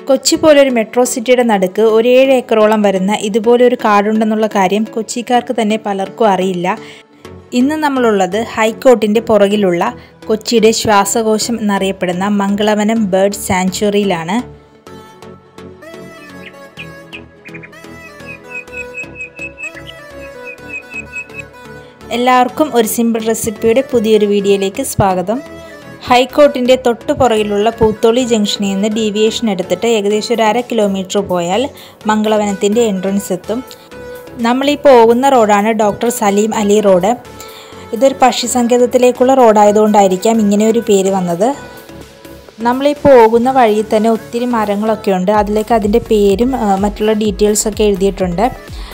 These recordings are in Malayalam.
കൊച്ചി പോലൊരു മെട്രോ സിറ്റിയുടെ നടുക്ക് ഒരു ഏഴ് ഏക്കറോളം വരുന്ന ഇതുപോലൊരു കാടുണ്ടെന്നുള്ള കാര്യം കൊച്ചിക്കാർക്ക് തന്നെ പലർക്കും അറിയില്ല ഇന്ന് നമ്മളുള്ളത് ഹൈക്കോർട്ടിൻ്റെ പുറകിലുള്ള കൊച്ചിയുടെ ശ്വാസകോശം എന്നറിയപ്പെടുന്ന മംഗളവനം ബേർഡ് സാങ്ച്വറിയിലാണ് എല്ലാവർക്കും ഒരു സിമ്പിൾ റെസിപ്പിയുടെ പുതിയൊരു വീഡിയോയിലേക്ക് സ്വാഗതം ഹൈക്കോർട്ടിൻ്റെ തൊട്ട് പുറകിലുള്ള പൂത്തോളി ജംഗ്ഷനിൽ നിന്ന് ഡീവിയേഷൻ എടുത്തിട്ട് ഏകദേശം ഒരു അര കിലോമീറ്റർ പോയാൽ മംഗളവനത്തിൻ്റെ എൻട്രൻസ് എത്തും നമ്മൾ ഈ പോകുന്ന റോഡാണ് ഡോക്ടർ സലീം അലി റോഡ് ഇതൊരു പക്ഷി സങ്കേതത്തിലേക്കുള്ള റോഡായതുകൊണ്ടായിരിക്കാം ഇങ്ങനെ ഒരു പേര് വന്നത് നമ്മൾ ഈ പോകുന്ന വഴിയിൽ തന്നെ ഒത്തിരി മരങ്ങളൊക്കെ ഉണ്ട് അതിലേക്ക് അതിൻ്റെ പേരും ആ, മറ്റുള്ള ഡീറ്റെയിൽസൊക്കെ എഴുതിയിട്ടുണ്ട്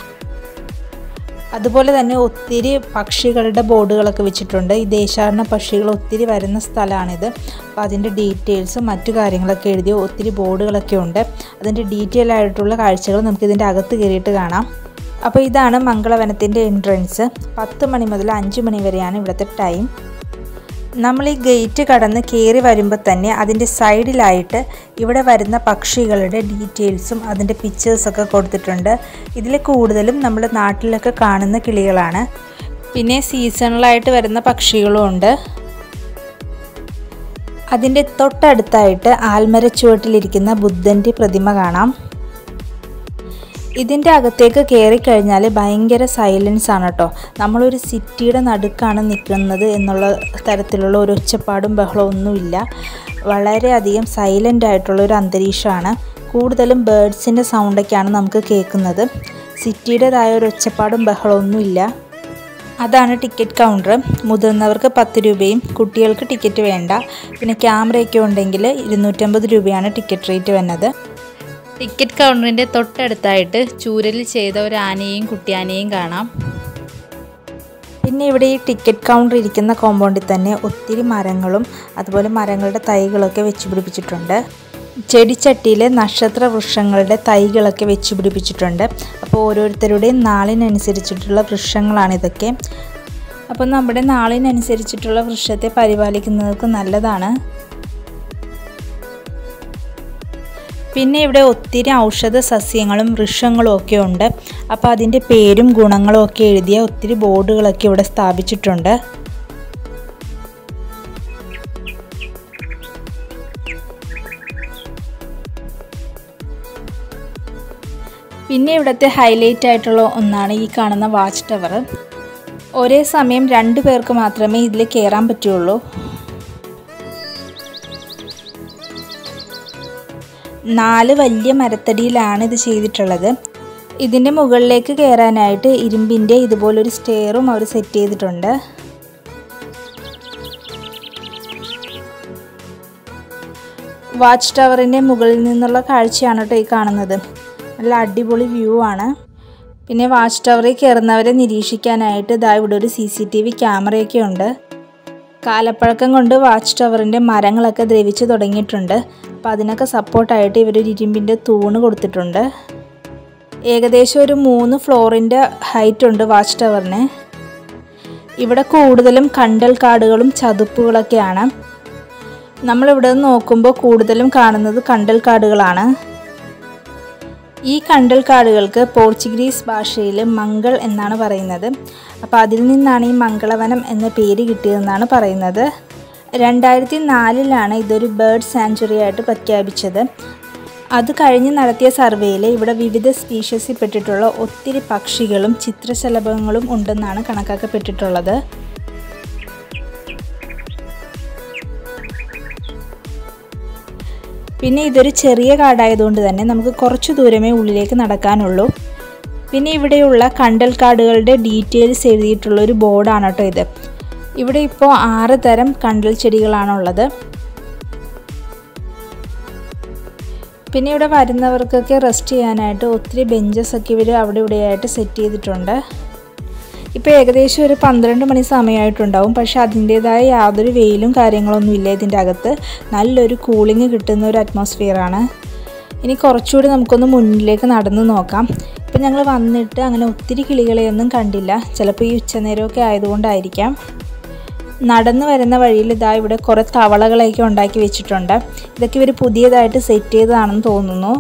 അതുപോലെ തന്നെ ഒത്തിരി പക്ഷികളുടെ ബോർഡുകളൊക്കെ വെച്ചിട്ടുണ്ട് ഈ ദേശാടന പക്ഷികൾ ഒത്തിരി വരുന്ന സ്ഥലമാണിത് അപ്പോൾ അതിൻ്റെ ഡീറ്റെയിൽസും മറ്റു കാര്യങ്ങളൊക്കെ എഴുതിയ ഒത്തിരി ബോർഡുകളൊക്കെ ഉണ്ട് അതിൻ്റെ ഡീറ്റെയിൽ ആയിട്ടുള്ള കാഴ്ചകൾ നമുക്ക് ഇതിൻ്റെ അകത്ത് കയറിയിട്ട് കാണാം അപ്പോൾ ഇതാണ് മംഗളവനത്തിൻ്റെ എൻട്രൻസ് പത്ത് മണി മുതൽ അഞ്ച് മണി വരെയാണ് ഇവിടുത്തെ ടൈം നമ്മൾ ഈ ഗേറ്റ് കടന്ന് കയറി വരുമ്പോൾ തന്നെ അതിൻ്റെ സൈഡിലായിട്ട് ഇവിടെ വരുന്ന പക്ഷികളുടെ ഡീറ്റെയിൽസും അതിൻ്റെ പിക്ചേഴ്സൊക്കെ കൊടുത്തിട്ടുണ്ട് ഇതിൽ കൂടുതലും നമ്മുടെ നാട്ടിലൊക്കെ കാണുന്ന കിളികളാണ് പിന്നെ സീസണലായിട്ട് വരുന്ന പക്ഷികളും ഉണ്ട് അതിൻ്റെ തൊട്ടടുത്തായിട്ട് ആൽമരച്ചുവട്ടിലിരിക്കുന്ന ബുദ്ധൻ്റെ പ്രതിമ കാണാം ഇതിൻ്റെ അകത്തേക്ക് കയറി കഴിഞ്ഞാൽ ഭയങ്കര സൈലൻസ് ആണ് കേട്ടോ നമ്മളൊരു സിറ്റിയുടെ നടുക്കാണ് നിൽക്കുന്നത് എന്നുള്ള തരത്തിലുള്ള ഒരു ഒച്ചപ്പാടും ബഹളവും ഒന്നുമില്ല വളരെയധികം സൈലൻ്റ് ആയിട്ടുള്ള ഒരു അന്തരീക്ഷമാണ് കൂടുതലും ബേഡ്സിൻ്റെ സൗണ്ടൊക്കെയാണ് നമുക്ക് കേൾക്കുന്നത് സിറ്റിയുടേതായ ഒരു ഒച്ചപ്പാടും ബഹളമൊന്നുമില്ല അതാണ് ടിക്കറ്റ് കൗണ്ടർ മുതിർന്നവർക്ക് പത്ത് രൂപയും കുട്ടികൾക്ക് ടിക്കറ്റ് വേണ്ട പിന്നെ ക്യാമറയൊക്കെ ഉണ്ടെങ്കിൽ ഇരുന്നൂറ്റമ്പത് രൂപയാണ് ടിക്കറ്റ് റേറ്റ് വരുന്നത് ടിക്കറ്റ് കൗണ്ടറിൻ്റെ തൊട്ടടുത്തായിട്ട് ചൂരലിൽ ചെയ്ത ഒരു ആനയെയും കുട്ടിയാനയെയും കാണാം പിന്നെ ഇവിടെ ഈ ടിക്കറ്റ് കൗണ്ടർ ഇരിക്കുന്ന കോമ്പൗണ്ടിൽ തന്നെ ഒത്തിരി മരങ്ങളും അതുപോലെ മരങ്ങളുടെ തൈകളൊക്കെ വെച്ച് പിടിപ്പിച്ചിട്ടുണ്ട് ചെടിച്ചട്ടിയിൽ നക്ഷത്ര വൃക്ഷങ്ങളുടെ തൈകളൊക്കെ വെച്ച് പിടിപ്പിച്ചിട്ടുണ്ട് അപ്പോൾ ഓരോരുത്തരുടെയും നാളിനനുസരിച്ചിട്ടുള്ള വൃക്ഷങ്ങളാണ് ഇതൊക്കെ അപ്പോൾ നമ്മുടെ നാളിനനുസരിച്ചിട്ടുള്ള വൃക്ഷത്തെ പരിപാലിക്കുന്നതൊക്കെ നല്ലതാണ് പിന്നെ ഇവിടെ ഒത്തിരി ഔഷധ സസ്യങ്ങളും വൃക്ഷങ്ങളും ഒക്കെ ഉണ്ട് അപ്പോൾ അതിൻ്റെ പേരും ഗുണങ്ങളും ഒക്കെ എഴുതിയ ഒത്തിരി ബോർഡുകളൊക്കെ ഇവിടെ സ്ഥാപിച്ചിട്ടുണ്ട് പിന്നെ ഇവിടുത്തെ ഹൈലൈറ്റ് ആയിട്ടുള്ള ഒന്നാണ് ഈ കാണുന്ന വാച്ച് ടവർ ഒരേ സമയം രണ്ടു പേർക്ക് മാത്രമേ ഇതിൽ കയറാൻ പറ്റുള്ളൂ നാല് വലിയ മരത്തടിയിലാണ് ഇത് ചെയ്തിട്ടുള്ളത് ഇതിൻ്റെ മുകളിലേക്ക് കയറാനായിട്ട് ഇരുമ്പിൻ്റെ ഇതുപോലൊരു സ്റ്റെയറും അവർ സെറ്റ് ചെയ്തിട്ടുണ്ട് വാച്ച് ടവറിൻ്റെ മുകളിൽ നിന്നുള്ള കാഴ്ചയാണ് കേട്ടോ ഈ കാണുന്നത് നല്ല അടിപൊളി വ്യൂ ആണ് പിന്നെ വാച്ച് ടവറിൽ കയറുന്നവരെ നിരീക്ഷിക്കാനായിട്ട് ഇതാ ഇവിടെ ഒരു സി സി ടി വി ക്യാമറയൊക്കെ ഉണ്ട് കാലപ്പഴക്കം കൊണ്ട് വാച്ച് ടവറിൻ്റെ മരങ്ങളൊക്കെ ദ്രവിച്ച് തുടങ്ങിയിട്ടുണ്ട് അപ്പോൾ അതിനൊക്കെ സപ്പോർട്ടായിട്ട് ഇവരൊരു ഇരുമ്പിൻ്റെ തൂണ് കൊടുത്തിട്ടുണ്ട് ഏകദേശം ഒരു മൂന്ന് ഫ്ലോറിൻ്റെ ഹൈറ്റ് ഉണ്ട് വാച്ച് ടവറിന് ഇവിടെ കൂടുതലും കണ്ടൽ കാടുകളും ചതുപ്പുകളൊക്കെയാണ് നമ്മളിവിടെ നിന്ന് നോക്കുമ്പോൾ കൂടുതലും കാണുന്നത് കണ്ടൽ കാടുകളാണ് ഈ കണ്ടൽ കാടുകൾക്ക് പോർച്ചുഗീസ് ഭാഷയിൽ മംഗൾ എന്നാണ് പറയുന്നത് അപ്പോൾ അതിൽ നിന്നാണ് ഈ മംഗളവനം എന്ന പേര് കിട്ടിയതെന്നാണ് പറയുന്നത് രണ്ടായിരത്തി നാലിലാണ് ഇതൊരു ബേർഡ് സാങ്ച്വറി ആയിട്ട് പ്രഖ്യാപിച്ചത് അത് കഴിഞ്ഞ് നടത്തിയ സർവേയിൽ ഇവിടെ വിവിധ സ്പീഷ്യസിൽ പെട്ടിട്ടുള്ള ഒത്തിരി പക്ഷികളും ചിത്രശലഭങ്ങളും ഉണ്ടെന്നാണ് കണക്കാക്കപ്പെട്ടിട്ടുള്ളത് പിന്നെ ഇതൊരു ചെറിയ കാടായതുകൊണ്ട് തന്നെ നമുക്ക് കുറച്ച് ദൂരമേ ഉള്ളിലേക്ക് നടക്കാനുള്ളൂ പിന്നെ ഇവിടെയുള്ള കണ്ടൽ കാടുകളുടെ ഡീറ്റെയിൽസ് എഴുതിയിട്ടുള്ള ഒരു ബോർഡാണ് കേട്ടോ ഇത് ഇവിടെ ഇപ്പോൾ ആറ് തരം കണ്ടൽ ചെടികളാണുള്ളത് പിന്നെ ഇവിടെ വരുന്നവർക്കൊക്കെ റെസ്റ്റ് ചെയ്യാനായിട്ട് ഒത്തിരി ബെഞ്ചസ് ഒക്കെ ഇവർ അവിടെ ഇവിടെയായിട്ട് സെറ്റ് ചെയ്തിട്ടുണ്ട് ഇപ്പോൾ ഏകദേശം ഒരു പന്ത്രണ്ട് മണി സമയമായിട്ടുണ്ടാവും പക്ഷേ അതിൻ്റേതായ യാതൊരു വെയിലും കാര്യങ്ങളൊന്നും ഇല്ല ഇതിൻ്റെ അകത്ത് നല്ലൊരു കൂളിംഗ് കിട്ടുന്ന ഒരു അറ്റ്മോസ്ഫിയറാണ് ഇനി കുറച്ചുകൂടി നമുക്കൊന്ന് മുന്നിലേക്ക് നടന്നു നോക്കാം ഇപ്പം ഞങ്ങൾ വന്നിട്ട് അങ്ങനെ ഒത്തിരി കിളികളെയൊന്നും കണ്ടില്ല ചിലപ്പോൾ ഈ ഉച്ചനേരമൊക്കെ ആയതുകൊണ്ടായിരിക്കാം നടന്നു വരുന്ന വഴിയിൽ ഇതാ ഇവിടെ കുറേ തവളകളൊക്കെ ഉണ്ടാക്കി വെച്ചിട്ടുണ്ട് ഇതൊക്കെ ഇവർ പുതിയതായിട്ട് സെറ്റ് ചെയ്തതാണെന്ന് തോന്നുന്നു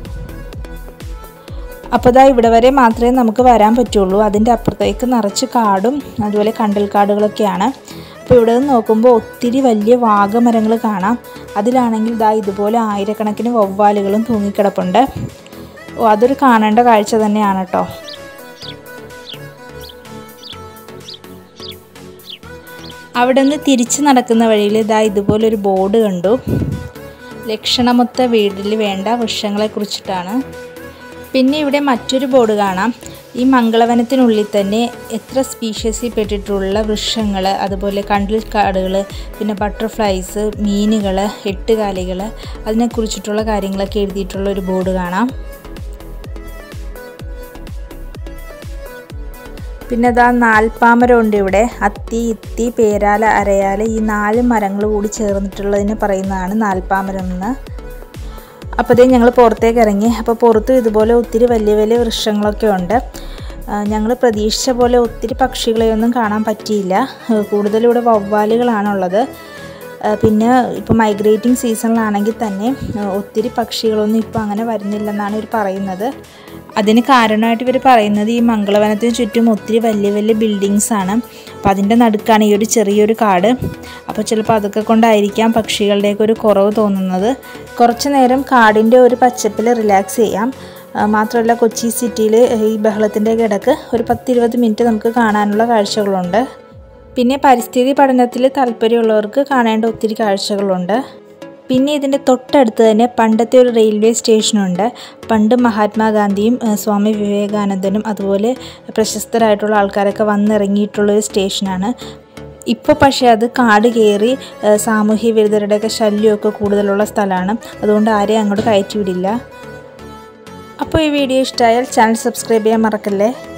അപ്പോൾ ഇതാ ഇവിടെ വരെ മാത്രമേ നമുക്ക് വരാൻ പറ്റുള്ളൂ അതിൻ്റെ അപ്പുറത്തേക്ക് നിറച്ച് കാടും അതുപോലെ കണ്ടൽ കാടുകളൊക്കെയാണ് അപ്പോൾ ഇവിടെ നിന്ന് നോക്കുമ്പോൾ ഒത്തിരി വലിയ വാഗമരങ്ങൾ കാണാം അതിലാണെങ്കിൽ ഇതാ ഇതുപോലെ ആയിരക്കണക്കിന് വവ്വാലുകളും തൂങ്ങിക്കിടപ്പുണ്ട് ഓ അതൊരു കാണേണ്ട കാഴ്ച തന്നെയാണ് കേട്ടോ അവിടെ നിന്ന് തിരിച്ച് നടക്കുന്ന വഴിയിൽ ഇതാ ഇതുപോലൊരു ബോർഡ് കണ്ടു ലക്ഷണമൊത്ത വീട്ടിൽ വേണ്ട വൃക്ഷങ്ങളെ കുറിച്ചിട്ടാണ് പിന്നെ ഇവിടെ മറ്റൊരു ബോർഡ് കാണാം ഈ മംഗളവനത്തിനുള്ളിൽ തന്നെ എത്ര സ്പീഷ്യസിൽ പെട്ടിട്ടുള്ള വൃക്ഷങ്ങൾ അതുപോലെ കണ്ടിൽ കാടുകൾ പിന്നെ ബട്ടർഫ്ലൈസ് മീനുകൾ എട്ടുകാലികൾ അതിനെക്കുറിച്ചിട്ടുള്ള കാര്യങ്ങളൊക്കെ എഴുതിയിട്ടുള്ള ഒരു ബോർഡ് കാണാം പിന്നെ അതാ നാൽപ്പാമരം ഉണ്ട് ഇവിടെ അത്തി ഇത്തി പേരാല അരയാല ഈ നാല് മരങ്ങൾ കൂടി ചേർന്നിട്ടുള്ളതിനെ പറയുന്നതാണ് നാൽപ്പാമരം എന്ന് അപ്പോഴത്തേ ഞങ്ങൾ പുറത്തേക്ക് ഇറങ്ങി അപ്പോൾ പുറത്തും ഇതുപോലെ ഒത്തിരി വലിയ വലിയ വൃക്ഷങ്ങളൊക്കെ ഉണ്ട് ഞങ്ങൾ പ്രതീക്ഷിച്ച പോലെ ഒത്തിരി പക്ഷികളെയൊന്നും കാണാൻ പറ്റിയില്ല കൂടുതലും ഇവിടെ വവ്വാലുകളാണുള്ളത് പിന്നെ ഇപ്പോൾ മൈഗ്രേറ്റിംഗ് സീസണിലാണെങ്കിൽ തന്നെ ഒത്തിരി പക്ഷികളൊന്നും ഇപ്പോൾ അങ്ങനെ വരുന്നില്ലെന്നാണ് ഇവർ പറയുന്നത് അതിന് കാരണമായിട്ട് ഇവർ പറയുന്നത് ഈ മംഗളവനത്തിന് ചുറ്റും ഒത്തിരി വലിയ വലിയ ബിൽഡിങ്സ് ആണ് അപ്പോൾ അതിൻ്റെ നടുക്കാണ് ഈ ഒരു ചെറിയൊരു കാട് അപ്പോൾ ചിലപ്പോൾ അതൊക്കെ കൊണ്ടായിരിക്കാം പക്ഷികളുടെയൊക്കെ ഒരു കുറവ് തോന്നുന്നത് കുറച്ച് നേരം കാടിൻ്റെ ഒരു പച്ചപ്പിൽ റിലാക്സ് ചെയ്യാം മാത്രമല്ല കൊച്ചി സിറ്റിയിൽ ഈ ബഹളത്തിൻ്റെ ഇടക്ക് ഒരു പത്തിരുപത് മിനിറ്റ് നമുക്ക് കാണാനുള്ള കാഴ്ചകളുണ്ട് പിന്നെ പരിസ്ഥിതി പഠനത്തിൽ താല്പര്യമുള്ളവർക്ക് കാണേണ്ട ഒത്തിരി കാഴ്ചകളുണ്ട് പിന്നെ ഇതിൻ്റെ തൊട്ടടുത്ത് തന്നെ പണ്ടത്തെ ഒരു റെയിൽവേ സ്റ്റേഷനുണ്ട് പണ്ട് മഹാത്മാഗാന്ധിയും സ്വാമി വിവേകാനന്ദനും അതുപോലെ പ്രശസ്തരായിട്ടുള്ള ആൾക്കാരൊക്കെ വന്നിറങ്ങിയിട്ടുള്ള ഒരു സ്റ്റേഷനാണ് ഇപ്പോൾ പക്ഷേ അത് കാട് കയറി സാമൂഹ്യ വിരുദ്ധരുടെയൊക്കെ ശല്യമൊക്കെ കൂടുതലുള്ള സ്ഥലമാണ് അതുകൊണ്ട് ആരെയും അങ്ങോട്ട് കയറ്റി വിടില്ല അപ്പോൾ ഈ വീഡിയോ ഇഷ്ടമായാൽ ചാനൽ സബ്സ്ക്രൈബ് ചെയ്യാൻ മറക്കല്ലേ